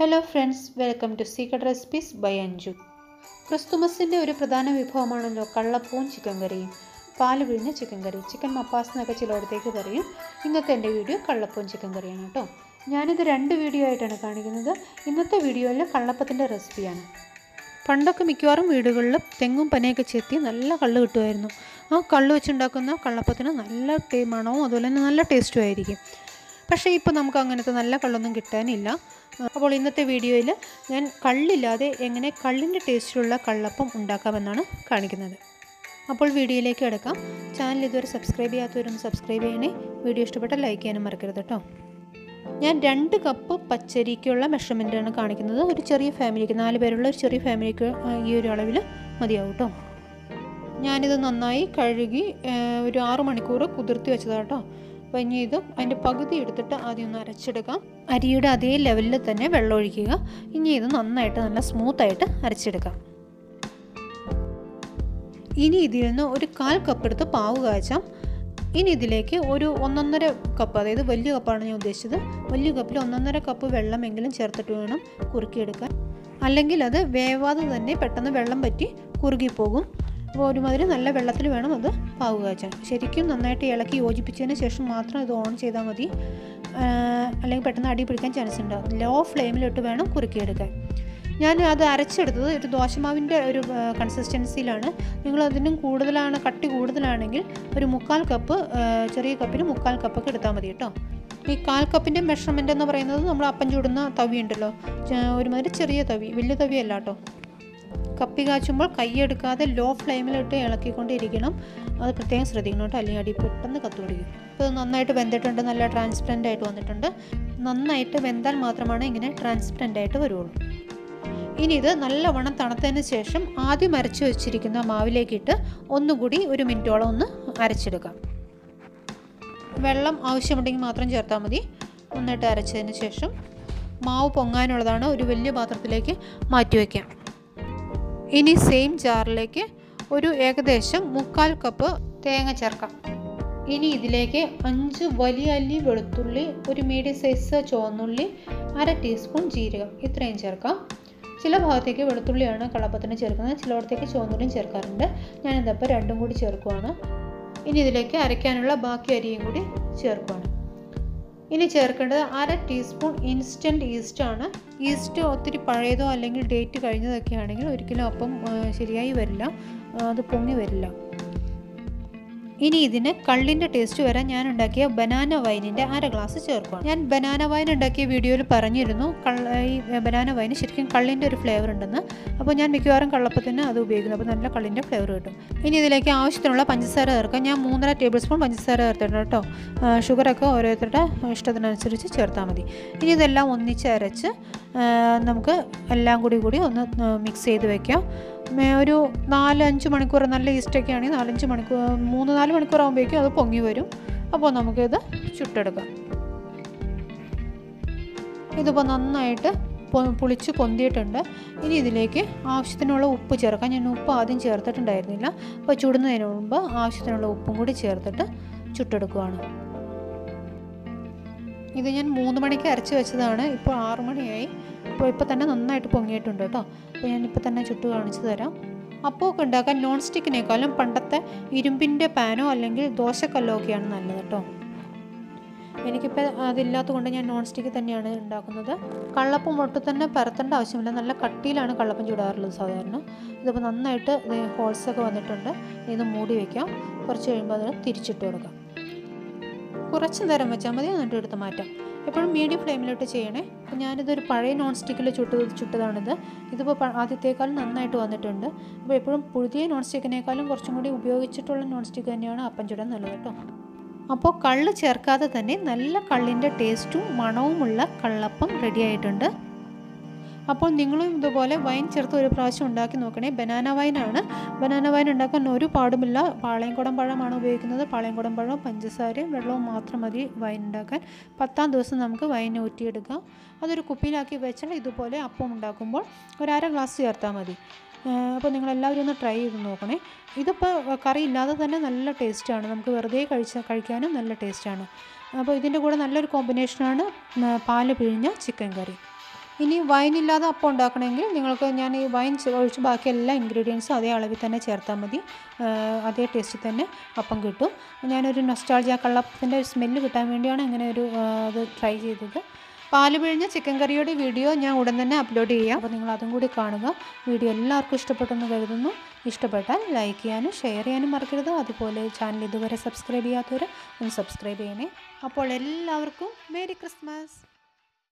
hello friends welcome to secret recipes by Anju ക്രിസ്തുമസിൻ്റെ ഒരു പ്രധാന വിഭവമാണല്ലോ കള്ളപ്പവും ചിക്കൻ കറിയും പാല് പിഴിഞ്ഞ ചിക്കൻ കറി ചിക്കൻ മപ്പാസ് എന്നൊക്കെ ചിലയിടത്തേക്ക് പറയും ഇന്നത്തെ എൻ്റെ വീഡിയോ കള്ളപ്പവും ചിക്കൻ കറിയാണ് കേട്ടോ ഞാനിത് രണ്ട് വീഡിയോ ആയിട്ടാണ് കാണിക്കുന്നത് ഇന്നത്തെ വീഡിയോയിൽ കള്ളപ്പത്തിൻ്റെ റെസിപ്പിയാണ് പണ്ടൊക്കെ മിക്കവാറും വീടുകളിൽ തെങ്ങും പനയൊക്കെ ചെത്തി നല്ല കള്ള് കിട്ടുമായിരുന്നു ആ കള്ള് വെച്ചുണ്ടാക്കുന്ന കള്ളപ്പത്തിന് നല്ല ടേ മണവും അതുപോലെ തന്നെ നല്ല ടേസ്റ്റും ആയിരിക്കും പക്ഷേ ഇപ്പോൾ നമുക്ക് അങ്ങനത്തെ നല്ല കള്ളൊന്നും കിട്ടാനില്ല അപ്പോൾ ഇന്നത്തെ വീഡിയോയിൽ ഞാൻ കള്ളില്ലാതെ എങ്ങനെ കള്ളിൻ്റെ ടേസ്റ്റിലുള്ള കള്ളപ്പം ഉണ്ടാക്കാമെന്നാണ് കാണിക്കുന്നത് അപ്പോൾ വീഡിയോയിലേക്ക് കിടക്കാം ചാനൽ ഇതുവരെ സബ്സ്ക്രൈബ് ചെയ്യാത്തവരൊന്ന് സബ്സ്ക്രൈബ് ചെയ്യണേ വീഡിയോ ഇഷ്ടപ്പെട്ടാൽ ലൈക്ക് ചെയ്യാനും മറക്കരുത് കേട്ടോ ഞാൻ രണ്ട് കപ്പ് പച്ചരിക്കുള്ള മെഷർമെൻറ്റാണ് കാണിക്കുന്നത് ഒരു ചെറിയ ഫാമിലിക്ക് നാല് പേരുള്ള ഒരു ചെറിയ ഫാമിലിക്ക് ഈ ഒരു അളവിൽ മതിയാവും കേട്ടോ ഞാനിത് നന്നായി കഴുകി ഒരു ആറ് മണിക്കൂർ കുതിർത്തി വെച്ചതാണ് കേട്ടോ അപ്പോൾ ഇനി ഇത് അതിൻ്റെ പകുതി എടുത്തിട്ട് ആദ്യം ഒന്ന് അരച്ചെടുക്കാം അരിയുടെ അതേ ലെവലിൽ തന്നെ വെള്ളം ഒഴിക്കുക ഇനി ഇത് നന്നായിട്ട് നല്ല സ്മൂത്തായിട്ട് അരച്ചെടുക്കാം ഇനി ഇതിൽ നിന്ന് ഒരു കാൽ കപ്പ് എടുത്ത് പാവ് കാച്ചാം ഇനി ഇതിലേക്ക് ഒരു ഒന്നൊന്നര കപ്പ് അതായത് വലിയ കപ്പാണ് ഞാൻ ഉദ്ദേശിച്ചത് വലിയ കപ്പിൽ ഒന്നൊന്നര കപ്പ് വെള്ളമെങ്കിലും ചേർത്തിട്ട് വേണം കുറുക്കിയെടുക്കാൻ അല്ലെങ്കിൽ അത് വേവാതെ തന്നെ പെട്ടെന്ന് വെള്ളം പറ്റി കുറുകിപ്പോകും അപ്പോൾ ഒരുമാതിരി നല്ല വെള്ളത്തിൽ വേണം അത് പാവ് കാച്ചാൻ ശരിക്കും നന്നായിട്ട് ഇളക്കി യോജിപ്പിച്ചതിന് ശേഷം മാത്രം ഇത് ഓൺ ചെയ്താൽ മതി അല്ലെങ്കിൽ പെട്ടെന്ന് അടി പിടിക്കാൻ ചാൻസ് ഉണ്ടാകും ലോ ഫ്ലെയിമിലിട്ട് വേണം കുറുക്കിയെടുക്കാൻ ഞാൻ അത് അരച്ചെടുത്തത് ഒരു ദോശമാവിൻ്റെ ഒരു കൺസിസ്റ്റൻസിയിലാണ് നിങ്ങൾ അതിനും കൂടുതലാണ് കട്ടി കൂടുതലാണെങ്കിൽ ഒരു മുക്കാൽ കപ്പ് ചെറിയ കപ്പിന് മുക്കാൽ കപ്പൊക്കെ എടുത്താൽ മതി കേട്ടോ ഈ കാൽ കപ്പിൻ്റെ മെഷർമെൻ്റ് എന്ന് പറയുന്നത് നമ്മൾ അപ്പം ചൂടുന്ന തവി ഉണ്ടല്ലോ ഒരുമാതിരി ചെറിയ തവി വലിയ തവി അല്ല കേട്ടോ കപ്പി കാച്ചുമ്പോൾ കൈയെടുക്കാതെ ലോ ഫ്ലെയിമിലിട്ട് ഇളക്കിക്കൊണ്ടിരിക്കണം അത് പ്രത്യേകം ശ്രദ്ധിക്കണം കേട്ടോ അല്ലെങ്കിൽ അടി പെട്ടെന്ന് കത്തുപിടിക്കും ഇപ്പോൾ നന്നായിട്ട് വെന്തിട്ടുണ്ട് നല്ല ട്രാൻസ്പെറൻ്റ് ആയിട്ട് വന്നിട്ടുണ്ട് നന്നായിട്ട് വെന്താൽ മാത്രമാണ് ഇങ്ങനെ ട്രാൻസ്പെറൻ്റ് ആയിട്ട് വരുള്ളൂ ഇനി ഇത് നല്ലവണ്ണം തണുത്തതിന് ശേഷം ആദ്യം അരച്ചു വെച്ചിരിക്കുന്ന മാവിലേക്കിട്ട് ഒന്നുകൂടി ഒരു മിനിറ്റോളം ഒന്ന് അരച്ചെടുക്കാം വെള്ളം ആവശ്യമുണ്ടെങ്കിൽ മാത്രം ചേർത്താൽ മതി നന്നായിട്ട് അരച്ചതിന് ശേഷം മാവ് പൊങ്ങാനുള്ളതാണ് ഒരു വലിയ പാത്രത്തിലേക്ക് മാറ്റി വയ്ക്കാം ഇനി സെയിം ജാറിലേക്ക് ഒരു ഏകദേശം മുക്കാൽ കപ്പ് തേങ്ങ ചേർക്കാം ഇനി ഇതിലേക്ക് അഞ്ച് വലിയ അല്ലി വെളുത്തുള്ളി ഒരു മീഡിയം സൈസ് ചുവന്നുള്ളി അര ടീസ്പൂൺ ജീരകം ഇത്രയും ചേർക്കാം ചില ഭാഗത്തേക്ക് വെളുത്തുള്ളിയാണ് കളപ്പത്തിന് ചേർക്കുന്നത് ചിലയിടത്തേക്ക് ചുവന്നുള്ളിയും ചേർക്കാറുണ്ട് ഞാൻ ഇതപ്പോൾ രണ്ടും കൂടി ചേർക്കുവാണ് ഇനി ഇതിലേക്ക് അരയ്ക്കാനുള്ള ബാക്കി അരിയും കൂടി ചേർക്കുവാണ് ഇനി ചേർക്കേണ്ടത് അര ടീസ്പൂൺ ഇൻസ്റ്റൻറ്റ് ഈസ്റ്റാണ് ഈസ്റ്റ് ഒത്തിരി പഴയതോ അല്ലെങ്കിൽ ഡേറ്റ് കഴിഞ്ഞതൊക്കെ ആണെങ്കിൽ ഒരിക്കലും അപ്പം ശരിയായി വരില്ല അത് പൊങ്ങി വരില്ല ഇനി ഇതിന് കള്ളിൻ്റെ ടേസ്റ്റ് വരാൻ ഞാൻ ഉണ്ടാക്കിയ ബനാന വൈനിൻ്റെ അര ഗ്ലാസ് ചേർക്കുകയാണ് ഞാൻ ബനാന വൈൻ ഉണ്ടാക്കിയ വീഡിയോയിൽ പറഞ്ഞിരുന്നു കള്ള ഈ ബനാന വൈന് ശരിക്കും കള്ളിൻ്റെ ഒരു ഫ്ലേവർ ഉണ്ടെന്ന് അപ്പോൾ ഞാൻ മിക്കവാറും കള്ളപ്പത്തിന് അത് ഉപയോഗിക്കുന്നു അപ്പോൾ നല്ല കള്ളിൻ്റെ ഫ്ലേവർ കിട്ടും ഇനി ഇതിലേക്ക് ആവശ്യത്തിനുള്ള പഞ്ചസാര ചേർക്കാം ഞാൻ മൂന്നര ടേബിൾ സ്പൂൺ പഞ്ചസാര ചേർത്തിട്ടുണ്ട് കേട്ടോ ഷുഗറൊക്കെ ഓരോരുത്തരുടെ ഇഷ്ടത്തിനനുസരിച്ച് ചേർത്താൽ മതി ഇനി ഇതെല്ലാം ഒന്നിച്ച് അരച്ച് നമുക്ക് എല്ലാം കൂടി കൂടി ഒന്ന് മിക്സ് ചെയ്ത് വെക്കാം ഒരു നാലഞ്ച് മണിക്കൂർ നല്ല ഈസ്റ്റൊക്കെ ആണെങ്കിൽ നാലഞ്ച് മണിക്കൂർ മൂന്ന് നാല് മണിക്കൂർ ആകുമ്പോഴേക്കും അത് പൊങ്ങി വരും അപ്പോൾ നമുക്കിത് ചുട്ടെടുക്കാം ഇതിപ്പോൾ നന്നായിട്ട് പുളിച്ച് പൊന്തിയിട്ടുണ്ട് ഇനി ഇതിലേക്ക് ആവശ്യത്തിനുള്ള ഉപ്പ് ചേർക്കാം ഞാൻ ഉപ്പ് ആദ്യം ചേർത്തിട്ടുണ്ടായിരുന്നില്ല അപ്പോൾ ചുടുന്നതിന് മുമ്പ് ആവശ്യത്തിനുള്ള ഉപ്പും കൂടി ചേർത്തിട്ട് ചുട്ടെടുക്കുകയാണ് ഇത് ഞാൻ മൂന്ന് മണിക്ക് അരച്ച് വെച്ചതാണ് ഇപ്പോൾ ആറു മണിയായി അപ്പോൾ ഇപ്പോൾ തന്നെ നന്നായിട്ട് പൊങ്ങിയിട്ടുണ്ട് കേട്ടോ അപ്പോൾ ഞാനിപ്പോൾ തന്നെ ചുട്ട് കാണിച്ചു തരാം അപ്പോൾ ഒക്കെ ഉണ്ടാക്കാൻ നോൺ സ്റ്റിക്കിനേക്കാളും പണ്ടത്തെ ഇരുമ്പിൻ്റെ പാനോ അല്ലെങ്കിൽ ദോശക്കല്ലോ ഒക്കെയാണ് നല്ലത് കേട്ടോ എനിക്കിപ്പോൾ അതില്ലാത്തത് കൊണ്ട് ഞാൻ നോൺ സ്റ്റിക്ക് തന്നെയാണ് ഉണ്ടാക്കുന്നത് കള്ളപ്പം ഒട്ടും തന്നെ പരത്തേണ്ട ആവശ്യമില്ല നല്ല കട്ടിയിലാണ് കള്ളപ്പം ചൂടാറുള്ളത് സാധാരണ ഇതിപ്പോൾ നന്നായിട്ട് ഹോൾസൊക്കെ വന്നിട്ടുണ്ട് ഇത് മൂടി വയ്ക്കാം കുറച്ച് കഴിയുമ്പോൾ അതിന് തിരിച്ചിട്ട് കൊടുക്കാം കുറച്ച് നേരം വെച്ചാൽ മതി എന്നിട്ട് എടുത്ത് മാറ്റാം എപ്പോഴും മീഡിയം ഫ്ലെയിമിലോട്ട് ചെയ്യണേ അപ്പോൾ ഞാനിതൊരു പഴയ നോൺ സ്റ്റിക്കിൽ ചുട്ട് ചുട്ടതാണിത് ഇതിപ്പോൾ ആദ്യത്തേക്കാളും നന്നായിട്ട് വന്നിട്ടുണ്ട് അപ്പോൾ എപ്പോഴും പുതിയ നോൺ സ്റ്റിക്കിനേക്കാളും കുറച്ചും കൂടി ഉപയോഗിച്ചിട്ടുള്ള നോൺ സ്റ്റിക്ക് തന്നെയാണ് അപ്പം ചുടാൻ നല്ലത് കേട്ടോ അപ്പോൾ കള്ള് ചേർക്കാതെ തന്നെ നല്ല കള്ളിൻ്റെ ടേസ്റ്റും മണവുമുള്ള കള്ളപ്പം റെഡി ആയിട്ടുണ്ട് അപ്പോൾ നിങ്ങളും ഇതുപോലെ വൈൻ ചേർത്ത് ഒരു പ്രാവശ്യം ഉണ്ടാക്കി നോക്കണേ ബനാന വൈനാണ് ബനാന വൈൻ ഉണ്ടാക്കാൻ ഒരു പാടുമില്ല പാളയംകുടം പഴമാണ് ഉപയോഗിക്കുന്നത് പാളയംകുടം പഴവും പഞ്ചസാരയും വെള്ളവും മാത്രം മതി വൈൻ ഉണ്ടാക്കാൻ പത്താം ദിവസം നമുക്ക് വൈൻ ഊറ്റിയെടുക്കാം അതൊരു കുപ്പിയിലാക്കി വെച്ചാൽ ഇതുപോലെ അപ്പം ഉണ്ടാക്കുമ്പോൾ ഒരു അര ഗ്ലാസ് ചേർത്താൽ മതി അപ്പോൾ നിങ്ങളെല്ലാവരും ഒന്ന് ട്രൈ ചെയ്ത് നോക്കണേ ഇതിപ്പോൾ കറി ഇല്ലാതെ തന്നെ നല്ല ടേസ്റ്റാണ് നമുക്ക് വെറുതെ കഴിച്ച കഴിക്കാനും നല്ല ടേസ്റ്റാണ് അപ്പോൾ ഇതിൻ്റെ കൂടെ നല്ലൊരു കോമ്പിനേഷനാണ് പാല് പിഴിഞ്ഞ ചിക്കൻ കറി ഇനി വൈൻ ഇല്ലാതെ അപ്പം ഉണ്ടാക്കണമെങ്കിൽ നിങ്ങൾക്ക് ഞാൻ ഈ വൈൻ ചെ- ഒഴിച്ച് ബാക്കി എല്ലാ ഇൻഗ്രീഡിയൻസും അതേ അളവിൽ തന്നെ ചേർത്താൽ മതി ആ, അതേ ടേസ്റ്റിൽ തന്നെ അപ്പം കിട്ടും ഞാനൊരു നൊസ്റ്റാൾജിയ കള്ളപ്പത്തിൻ്റെ ഒരു സ്മെല്ല് കിട്ടാൻ വേണ്ടിയാണ് ഇങ്ങനെ ഒരു ആ, ഇത് ട്രൈ ചെയ്തത് പാല് പിഴിഞ്ഞ ചിക്കൻ കറിയുടെ വീഡിയോ ഞാൻ ഉടൻ തന്നെ അപ്ലോഡ് ചെയ്യാം അപ്പോൾ നിങ്ങൾ അതും കൂടി കാണുക വീഡിയോ എല്ലാവർക്കും ഇഷ്ടപ്പെട്ടെന്ന് കരുതുന്നു ഇഷ്ടപ്പെട്ടാൽ ലൈക്ക് ചെയ്യാനും ഷെയർ ചെയ്യാനും മറക്കരുത് അതുപോലെ ചാനൽ ഇതുവരെ സബ്സ്ക്രൈബ് ചെയ്യാത്തവർ ഒന്ന് സബ്സ്ക്രൈബ് ചെയ്യണേ അപ്പോൾ എല്ലാവർക്കും മേരി ക്രിസ്മസ്